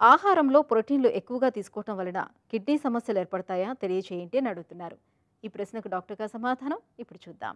ఆహారంలో ప్రోటీన్లు ఎక్కువగా తీసుకోవటం వలన కిడ్నీ సమస్యలు ఏర్పడతాయా తెలియచేయండి అని అడుగుతున్నారు ఈ ప్రశ్నకు డాక్టర్ గారి సమాధానం ఇప్పుడు చూద్దాం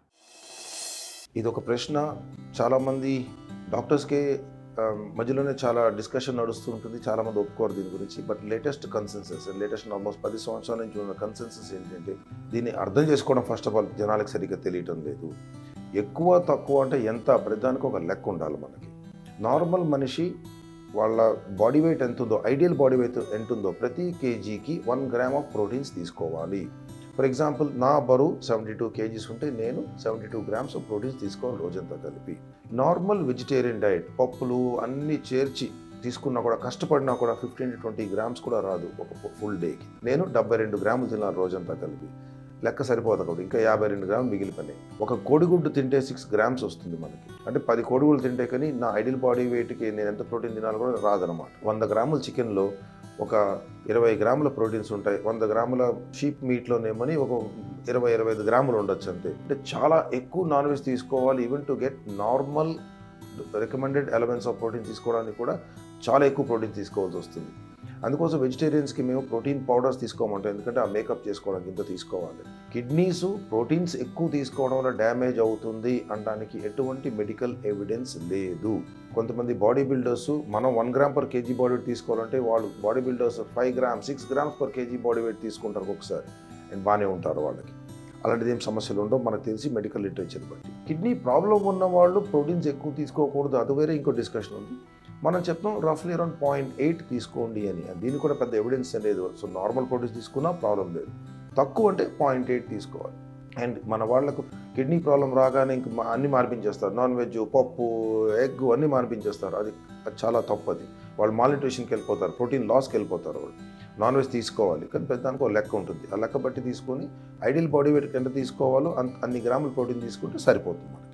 ఇది ఒక ప్రశ్న చాలామంది డాక్టర్స్కే ఆ, మధ్యలోనే చాలా డిస్కషన్ నడుస్తూ ఉంటుంది చాలామంది ఒప్పుకోరు దీని గురించి but latest consensus latest almost పది సంవత్సరాల నుంచి ఉన్న కన్సెన్సెస్ ఏంటంటే దీన్ని అర్థం చేసుకోవడం ఫస్ట్ ఆఫ్ ఆల్ జనాలకు సరిగ్గా తెలియటం లేదు ఎక్కువ తక్కువ అంటే ఎంత ప్రతిదానికి ఒక లెక్క ఉండాలి మనకి నార్మల్ మనిషి వాళ్ళ బాడీ వెయిట్ ఎంత ఉందో ఐడియల్ బాడీ వెయిట్ ఎంత ఉందో ప్రతి కేజీకి వన్ గ్రామ్ ఆఫ్ ప్రోటీన్స్ తీసుకోవాలి ఫర్ ఎగ్జాంపుల్ నా బరువు సెవెంటీ టూ కేజీస్ ఉంటే నేను seventy two grams of proteins తీసుకోవాలి రోజంతా కలిపి నార్మల్ వెజిటేరియన్ డైట్ పప్పులు అన్నీ చేర్చి తీసుకున్నా కూడా కష్టపడినా కూడా ఫిఫ్టీన్ టు ట్వంటీ గ్రామ్స్ కూడా రాదు ఒక ఫుల్ డేకి నేను డెబ్బై రెండు గ్రాములు తినాలి రోజంతా కలిపి లెక్క సరిపోదు కూడా ఇంకా యాభై రెండు గ్రాములు మిగిలిపోయినాయి ఒక కోడిగుడ్డు తింటే సిక్స్ గ్రామ్స్ వస్తుంది మనకి అంటే పది కోడిగుడ్లు తింటే కానీ నా ఐడియల్ బాడీ వెయిట్కి నేను ఎంత ప్రోటీన్ తినాలో కూడా రాదనమాట వంద గ్రాముల చికెన్లో ఒక ఇరవై గ్రాముల ప్రోటీన్స్ ఉంటాయి వంద గ్రాముల షీప్ మీట్లోనేమని ఒక ఇరవై ఇరవై ఐదు గ్రాములు ఉండొచ్చు అంతే అంటే చాలా ఎక్కువ నాన్ వెజ్ తీసుకోవాలి even to get normal recommended elements of protein తీసుకోవడానికి కూడా చాలా ఎక్కువ ప్రోటీన్ తీసుకోవాల్సి వస్తుంది అందుకోసం వెజిటేరియన్స్కి మేము ప్రోటీన్ పౌడర్స్ తీసుకోమంటాం ఎందుకంటే ఆ మేకప్ చేసుకోవడానికి ఇంత తీసుకోవాలి కిడ్నీస్ ప్రోటీన్స్ ఎక్కువ తీసుకోవడం వల్ల డ్యామేజ్ అవుతుంది అనడానికి ఎటువంటి మెడికల్ ఎవిడెన్స్ లేదు కొంతమంది బాడీ బిల్డర్స్ మనం one gram per kg body weight తీసుకోవాలంటే వాళ్ళు body builders five gram six grams per kg body weight తీసుకుంటారు ఒకసారి అండ్ బాగానే ఉంటారు వాళ్ళకి అలాంటిది ఏం సమస్యలు ఉండవు మనకు తెలిసి మెడికల్ లిటరేచర్ బట్టి కిడ్నీ ప్రాబ్లం ఉన్న వాళ్ళు ప్రోటీన్స్ ఎక్కువ తీసుకోకూడదు అది వేరే ఇంకో డిస్కషన్ ఉంది మనం చెప్తాం రఫ్లీ అరౌండ్ పాయింట్ ఎయిట్ తీసుకోండి అని దీనికి కూడా పెద్ద ఎవిడెన్స్ లేదు సో నార్మల్ ప్రోటీన్స్ తీసుకున్నా ప్రాబ్లం లేదు తక్కువ అంటే పాయింట్ ఎయిట్ తీసుకోవాలి అండ్ మన వాళ్ళకు కిడ్నీ ప్రాబ్లం రాగానే ఇంక మా- అన్ని మార్పించేస్తారు నాన్ వెజ్ పప్పు ఎగ్ అన్నీ మార్పించేస్తారు అది అది చాలా తప్పు అది వాళ్ళు మాల్న్యూట్రిషన్కి వెళ్ళిపోతారు ప్రోటీన్ లాస్కి వెళ్ళిపోతారు వాళ్ళు నాన్ వెజ్ తీసుకోవాలి కానీ పెద్ద దానికి ఒక లెక్క ఉంటుంది ఆ లెక్క బట్టి తీసుకొని ఐడియల్ బాడీ వెయిట్ ఎంత తీసుకోవాలో అంత అన్ని గ్రాముల ప్రోటీన్ తీసుకుంటే సరిపోతుంది మనకి